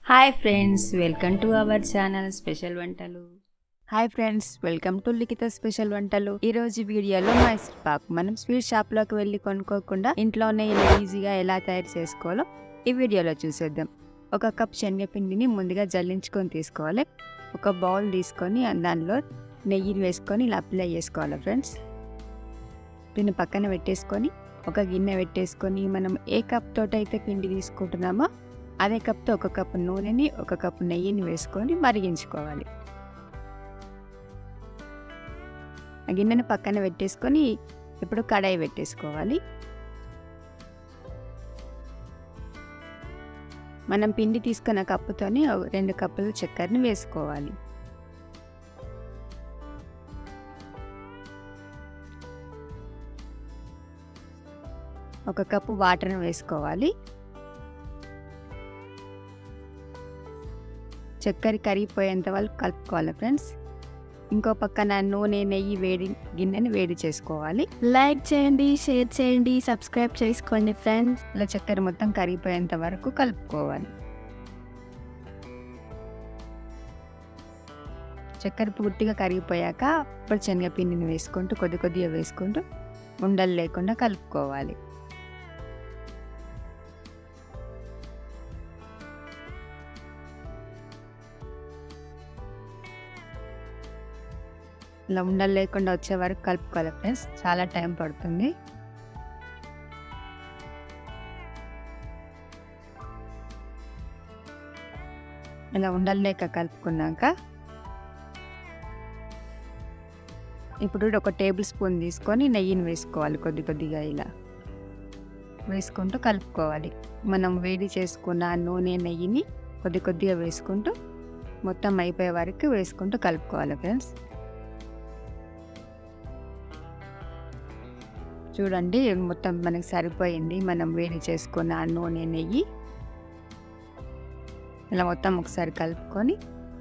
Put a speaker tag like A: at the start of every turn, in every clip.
A: hi friends welcome to our channel special వంటలు
B: hi friends welcome to Likhita special వంటలు ఈ రోజు వీడియోలో మైసూర్ పాక్ మనం స్వీట్ షాప్ లోకి వెళ్ళి కొనుక్కోకుండా ఇంట్లోనే ఇలా ఈజీగా ఎలా తయారు చేసుకోవాలో ఈ వీడియోలో చూసేద్దాం ఒక కప్ శనగపిండిని ముందుగా జల్లించుకొని తీసుకోవాలి ఒక బౌల్ తీసుకొని దానిలో నెయ్యి వేసుకొని ఇలా అప్లై చేసుకోవాలి ఫ్రెండ్స్ దీన్ని పక్కన పెట్టేసుకొని ఒక గిన్నె పెట్టేసుకొని మనం ఏ కప్ తోటి అయితే పిండి తీసుకుంటున్నామో అదే కప్తో ఒక కప్పు నూనెని ఒక కప్పు నెయ్యిని వేసుకొని మరిగించుకోవాలి ఆ గిన్నెని పక్కన పెట్టేసుకొని ఇప్పుడు కడాయి పెట్టేసుకోవాలి మనం పిండి తీసుకున్న కప్పుతోని ఓ రెండు కప్పులు చక్కెరని వేసుకోవాలి ఒక కప్పు వాటర్ని వేసుకోవాలి చక్కెర కరిగిపోయేంత వరకు కలుపుకోవాలి ఫ్రెండ్స్ ఇంకో పక్కన నూనె నెయ్యి వేడి గిన్నెని వేడి చేసుకోవాలి
C: లైక్ చేయండి షేర్ చేయండి సబ్స్క్రైబ్ చేసుకోండి ఫ్రెండ్స్
B: ఇలా చక్కెర మొత్తం కరిగిపోయేంత వరకు కలుపుకోవాలి చక్కెర పూర్తిగా కరిగిపోయాక ఇప్పుడు శనగపిండిని వేసుకుంటూ కొద్ది కొద్దిగా వేసుకుంటూ ఉండలు లేకుండా కలుపుకోవాలి ఇలా ఉండలు లేకుండా వచ్చే వరకు కలుపుకోవాలి ఫ్రెండ్స్ చాలా టైం పడుతుంది ఇలా ఉండలు లేక కలుపుకున్నాక ఇప్పుడు ఒక టేబుల్ స్పూన్ తీసుకొని నెయ్యిని వేసుకోవాలి కొద్ది కొద్దిగా ఇలా వేసుకుంటూ కలుపుకోవాలి మనం వేడి చేసుకున్న నూనె నెయ్యిని కొద్ది కొద్దిగా వేసుకుంటూ మొత్తం అయిపోయే వరకు వేసుకుంటూ కలుపుకోవాలి ఫ్రెండ్స్ చూడండి మొత్తం మనకి సరిపోయింది మనం వేడి చేసుకున్న ఆ నూనె నెయ్యి ఇలా మొత్తం ఒకసారి కలుపుకొని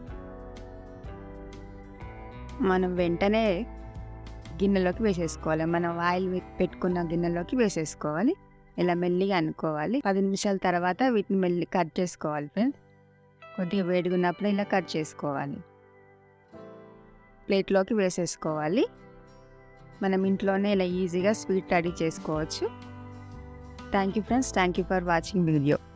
B: మనం వెంటనే గిన్నెలోకి వేసేసుకోవాలి మనం ఆయిల్ పెట్టుకున్న గిన్నెలోకి వేసేసుకోవాలి ఇలా మెల్లిగా అనుకోవాలి పది నిమిషాల తర్వాత వీటిని మెల్లి కట్ చేసుకోవాలి ఫ్రెండ్స్ కొద్దిగా వేడిగున్నప్పుడు ఇలా కట్ చేసుకోవాలి ప్లేట్లోకి వేసేసుకోవాలి మనం ఇంట్లోనే ఇలా ఈజీగా స్వీట్ రెడీ చేసుకోవచ్చు thank you friends thank you for watching video